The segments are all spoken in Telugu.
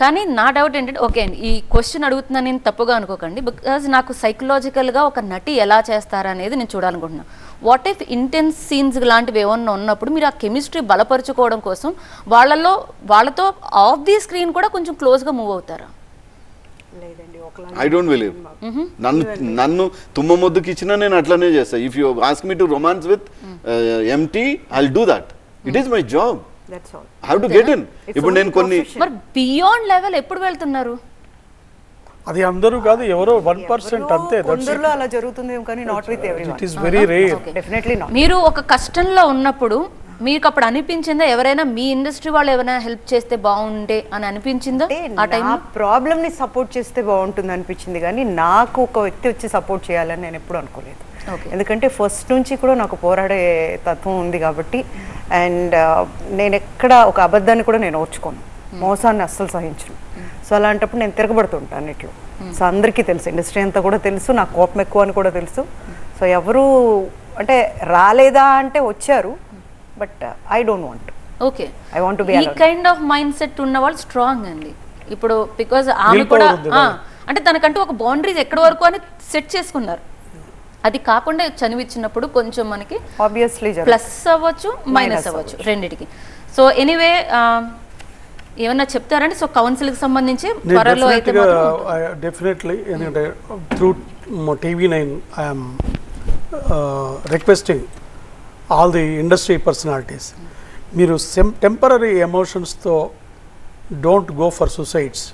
కానీ నా డౌట్ ఏంటంటే ఓకే అండి ఈ క్వశ్చన్ అడుగుతున్నాను నేను తప్పుగా అనుకోకండి బికాజ్ నాకు సైకలాజికల్గా ఒక నటి ఎలా చేస్తారనేది నేను చూడాలనుకుంటున్నాను వాట్ ఇఫ్ ఇంటెన్స్ సీన్స్ లాంటివి ఏమన్నా ఉన్నప్పుడు మీరు ఆ కెమిస్ట్రీ బలపరుచుకోవడం కోసం వాళ్ళలో వాళ్ళతో ఆఫ్ ది స్క్రీన్ కూడా కొంచెం క్లోజ్గా మూవ్ అవుతారా లేదండి ఒకలా ఐ డోంట్ బిలీవ్ నన్ను నన్ను తుమ్మ ముద్దుకి ఇచ్చినా నేను అట్లనే చేస్తా if you ask me to romance with ఎంటీ I do that it is my job that's all have to get in ఇప్పుడు నేను కొన్ని మరి బియాండ్ లెవెల్ ఎప్పుడు వెళ్తున్నారు అది అందరూ కాదు ఎవరో వన్ పర్సెంట్ అంతే కొందరిలో అలా జరుగుతుందేమో కానీ not with every it is very rare definitely not మీరు ఒక కష్టంలో ఉన్నప్పుడు మీకు అప్పుడు అనిపించిందా ఎవరైనా మీ ఇండస్ట్రీ వాళ్ళు ఎవరైనా హెల్ప్ చేస్తే బాగుండే అని అనిపించిందా ఆ టైం నా ప్రాబ్లమ్ ని సపోర్ట్ చేస్తే బాగుంటుంది అనిపించింది కానీ నాకు ఒక వ్యక్తి వచ్చి సపోర్ట్ చేయాలని నేను ఎప్పుడు అనుకోలేదు Okay. ఎందుకంటే ఫస్ట్ నుంచి కూడా నాకు పోరాడే తత్వం ఉంది కాబట్టి అండ్ నేను ఎక్కడ ఒక అబద్ధాన్ని కూడా నేను ఓర్చుకోను మోసాన్ని అస్సలు సహించను సో అలాంటప్పుడు నేను తిరగబడుతుంటాను అన్నిట్లో సో అందరికీ తెలుసు ఇండస్ట్రీ అంతా కూడా తెలుసు నాకు కోపం ఎక్కువ అని కూడా తెలుసు సో ఎవరు అంటే రాలేదా అంటే వచ్చారు but I don't want okay I want to be ఈ కైండ్ ఆఫ్ మైండ్ సెట్ ఉన్న వాళ్ళు స్ట్రాంగ్ అండి ఇప్పుడు బికాజ్ ఆమె Willpower కూడా ఉంది ఆ, అంటే తనకంటూ ఒక బౌండరీస్ ఎక్కడి వరకు అని సెట్ చేసుకున్నారు అది కాకుండా చనివిచ్చినప్పుడు కొంచెం మనకి ఆబ్వియస్లీ ప్లస్ అవ్వచ్చు మైనస్ అవ్వచ్చు రెండిటికి సో ఎనీవే ఏమన్నా చెప్తారండి సో కౌన్సిల్కి సంబంధించి త్వరలో అయితే మాత్రం డెఫినెట్లీ ఎందుకంటే through TV nine I'm requesting all the industry personalities మీరు సెమ్ టెంపరీ ఎమోషన్స్తో డోంట్ గో ఫర్ సుసైడ్స్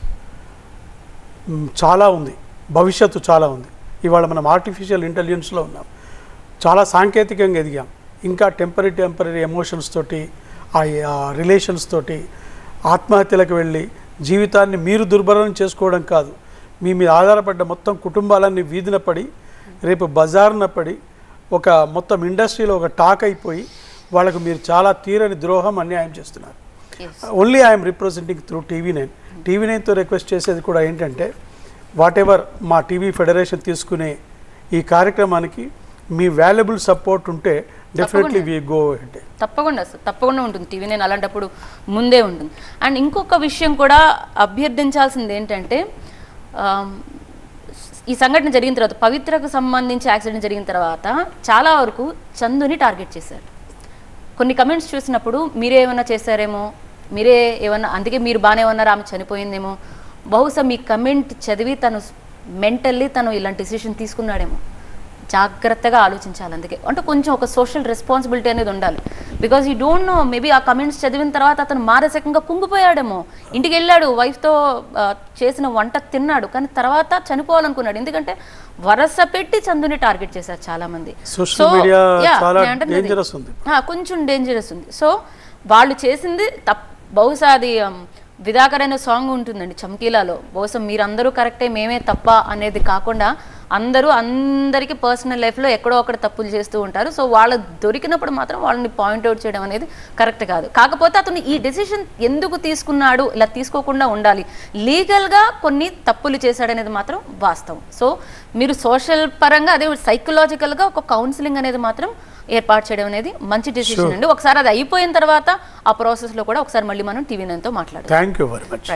చాలా ఉంది భవిష్యత్తు చాలా ఉంది ఇవాళ మనం ఆర్టిఫిషియల్ ఇంటెలిజెన్స్లో ఉన్నాం చాలా సాంకేతికంగా ఎదిగాం ఇంకా టెంపరీ టెంపరీ ఎమోషన్స్ తోటి ఆ రిలేషన్స్ తోటి ఆత్మహత్యలకు వెళ్ళి జీవితాన్ని మీరు దుర్భరం చేసుకోవడం కాదు మీ మీద ఆధారపడ్డ మొత్తం కుటుంబాలన్నీ వీధిన పడి రేపు బజార్న పడి ఒక మొత్తం ఇండస్ట్రీలో ఒక టాక్ అయిపోయి వాళ్ళకు మీరు చాలా తీరని ద్రోహం అన్యాయం చేస్తున్నారు only I'm representing through TV nine TV నైన్తో రిక్వెస్ట్ చేసేది కూడా ఏంటంటే వాట్ ఎవర్ మా టీవీ ఫెడరేషన్ తీసుకునే ఈ కార్యక్రమానికి మీ వాల్యుబుల్ సపోర్ట్ ఉంటే డెఫినెట్లీ వీ గో హెడ్ తప్పకుండా సార్ తప్పకుండా ఉంటుంది టీవీ నేను అలాంటప్పుడు ముందే ఉంటుంది అండ్ ఇంకొక విషయం కూడా అభ్యర్థించాల్సింది ఏంటంటే ఆమ్, ఈ సంఘటన జరిగిన తర్వాత పవిత్రకు సంబంధించి యాక్సిడెంట్ జరిగిన తర్వాత చాలా వరకు చందుని టార్గెట్ చేశారు కొన్ని కమెంట్స్ చూసినప్పుడు మీరే ఏమన్నా చేశారేమో మీరే ఏమన్నా అందుకే మీరు బాగానే ఉన్నారు ఆమె చనిపోయిందేమో బహుశా మీ కమెంట్ చదివి తను మెంటల్లీ తను ఇలాంటి డిసిషన్ తీసుకున్నాడేమో జాగ్రత్తగా ఆలోచించాలి అందుకే అంటే కొంచెం ఒక సోషల్ రెస్పాన్సిబిలిటీ అనేది ఉండాలి because you don't know maybe ఆ కమెంట్స్ చదివిన తర్వాత అతను మానసికంగా కుంగిపోయాడేమో ఇంటికి వెళ్ళాడు వైఫ్తో చేసిన వంట తిన్నాడు కానీ తర్వాత చనిపోవాలనుకున్నాడు ఎందుకంటే వరస పెట్టి చందుని టార్గెట్ చేశారు చాలా మంది Social So, media yeah, చాలా నేను అంటున్నది. dangerous ఉంది. ఆ, కొంచెం డేంజరస్ ఉంది సో వాళ్ళు చేసింది తప్ బహుశా అది um, విధాకర్ అనే సాంగ్ ఉంటుందండి చమ్కీలాలో బహుశా మీరందరూ కరెక్టే మేమే తప్ప అనేది కాకుండా అందరూ అందరికీ పర్సనల్ లైఫ్లో ఎక్కడో అక్కడ తప్పులు చేస్తూ ఉంటారు సో వాళ్ళు దొరికినప్పుడు మాత్రం వాళ్ళని పాయింట్అవుట్ చేయడం అనేది కరెక్ట్ కాదు కాకపోతే అతను ఈ డెసిషన్ ఎందుకు తీసుకున్నాడు ఇలా తీసుకోకుండా ఉండాలి లీగల్గా కొన్ని తప్పులు చేశాడనేది మాత్రం వాస్తవం సో మీరు సోషల్ పరంగా అదే సైకలాజికల్గా ఒక కౌన్సిలింగ్ అనేది మాత్రం ఏర్పాటు చేయడం అనేది మంచి డెసిషన్ అండి ఒకసారి అది అయిపోయిన తర్వాత ఆ ప్రాసెస్లో కూడా ఒకసారి మళ్ళీ మనం టీవీ నైన్తో మాట్లాడాలి థ్యాంక్ యూ వెరీ మచ్